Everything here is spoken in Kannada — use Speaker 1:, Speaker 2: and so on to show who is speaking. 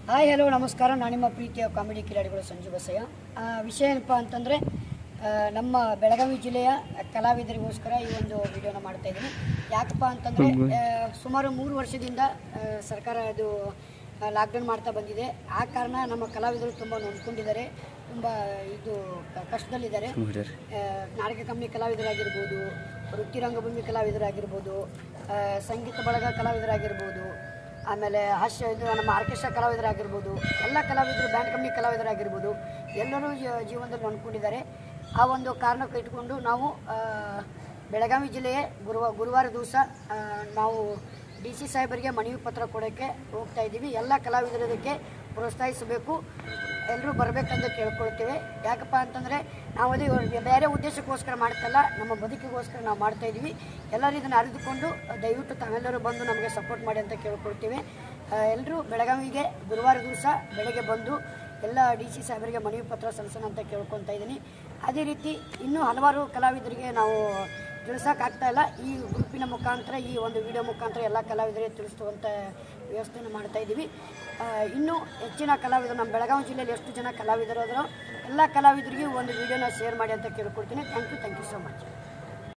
Speaker 1: ಹಾಯ್ ಹಲೋ ನಮಸ್ಕಾರ ನಾನು ನಿಮ್ಮ ಪ್ರೀತಿಯ ಕಾಮಿಡಿ ಕಿಲಾಡಿಗಳು ಸಂಜು ಬಸಯ್ಯ ಆ, ವಿಷಯ ಏನಪ್ಪ ಅಂತಂದರೆ ನಮ್ಮ ಬೆಳಗಾವಿ ಜಿಲ್ಲೆಯ ಕಲಾವಿದರಿಗೋಸ್ಕರ ಈ ಒಂದು ವಿಡಿಯೋನ ಮಾಡ್ತಾ ಇದ್ದೀನಿ ಯಾಕಪ್ಪ ಅಂತಂದರೆ ಸುಮಾರು ಮೂರು ವರ್ಷದಿಂದ ಆ, ಸರ್ಕಾರ ಅದು ಲಾಕ್ಡೌನ್ ಮಾಡ್ತಾ ಬಂದಿದೆ ಆ ಕಾರಣ ನಮ್ಮ ಕಲಾವಿದರು ತುಂಬ ನೊಂದ್ಕೊಂಡಿದ್ದಾರೆ ತುಂಬ ಇದು ಕ- ಕಷ್ಟದಲ್ಲಿದ್ದಾರೆ ಆ, ನಾಟಕ ಕಂಪನಿ ಕಲಾವಿದರಾಗಿರ್ಬೋದು ವೃತ್ತಿ ರಂಗಭೂಮಿ ಕಲಾವಿದರಾಗಿರ್ಬೋದು ಆ, ಸಂಗೀತ ಬಳಗ ಕಲಾವಿದರಾಗಿರ್ಬೋದು ಆಮೇಲೆ ಹಾಸ್ಯ ಇದು ನಮ್ಮ ಆರ್ಕೆಸ್ಟ್ರಾ ಕಲಾವಿದರಾಗಿರ್ಬೋದು ಎಲ್ಲ ಕಲಾವಿದರು ಬ್ಯಾಂಡ್ ಕಂಪ್ನಿ ಕಲಾವಿದರಾಗಿರ್ಬೋದು ಎಲ್ಲರೂ ಜೀ- ಜೀವನದಲ್ಲಿ ಅಂದ್ಕೊಂಡಿದ್ದಾರೆ ಆ ಒಂದು ಕಾರಣಕ್ಕೆ ಇಟ್ಕೊಂಡು ನಾವು ಆ, ಬೆಳಗಾವಿ ಜಿಲ್ಲೆಯ ಗುರುವ ಗುರುವಾರ ದಿವಸ ನಾವು ಡಿ ಸಿ ಸಾಹೇಬರಿಗೆ ಮನವಿ ಪತ್ರ ಕೊಡೋಕ್ಕೆ ಹೋಗ್ತಾ ಇದ್ದೀವಿ ಎಲ್ಲ ಕಲಾವಿದರು ಇದಕ್ಕೆ ಪ್ರೋತ್ಸಾಹಿಸಬೇಕು ಎಲ್ಲರೂ ಬರಬೇಕಂತ ಕೇಳ್ಕೊಳ್ತೇವೆ ಯಾಕಪ್ಪ ಅಂತಂದರೆ ನಾವು ಅದೇ ಬೇರೆ ಉದ್ದೇಶಕ್ಕೋಸ್ಕರ ಮಾಡ್ತಲ್ಲ ನಮ್ಮ ಬದುಕಿಗೋಸ್ಕರ ನಾವು ಮಾಡ್ತಾ ಇದ್ದೀವಿ ಎಲ್ಲರೂ ಇದನ್ನು ಅರಿದುಕೊಂಡು ದಯವಿಟ್ಟು ತಾವೆಲ್ಲರೂ ಬಂದು ನಮಗೆ ಸಪೋರ್ಟ್ ಮಾಡಿ ಅಂತ ಕೇಳ್ಕೊಳ್ತೇವೆ ಎಲ್ಲರೂ ಬೆಳಗಾವಿಗೆ ಗುರುವಾರ ದಿವಸ ಬೆಳಗ್ಗೆ ಬಂದು ಎಲ್ಲ ಡಿ ಸಿ ಸಾಹೇಬರಿಗೆ ಮನವಿ ಪತ್ರ ಸಲ್ಲಿಸೋಣ ಅಂತ ಕೇಳ್ಕೊತಾ ಇದ್ದೀನಿ ಅದೇ ರೀತಿ ಇನ್ನೂ ಹಲವಾರು ಕಲಾವಿದರಿಗೆ ನಾವು ತಿಳಿಸೋಕ್ಕಾಗ್ತಾ ಇಲ್ಲ ಈ ಗ್ರೂಪಿನ ಮುಖಾಂತರ ಈ ಒಂದು ವಿಡಿಯೋ ಮುಖಾಂತರ ಎಲ್ಲ ಕಲಾವಿದರಿಗೆ ತಿಳಿಸುವಂಥ ವ್ಯವಸ್ಥೆಯನ್ನು ಮಾಡ್ತಾ ಇದ್ದೀವಿ ಆ, ಇನ್ನೂ ಹೆಚ್ಚಿನ ಕಲಾವಿದರು ನಮ್ಮ ಬೆಳಗಾವಿ ಜಿಲ್ಲೆಯಲ್ಲಿ ಎಷ್ಟು ಜನ ಕಲಾವಿದರು ಅದರೋ ಎಲ್ಲ ಕಲಾವಿದರಿಗೂ ಒಂದು ವಿಡಿಯೋನ ಶೇರ್ ಮಾಡಿ ಅಂತ ಕೇಳ್ಕೊಡ್ತೀನಿ thank you thank you so much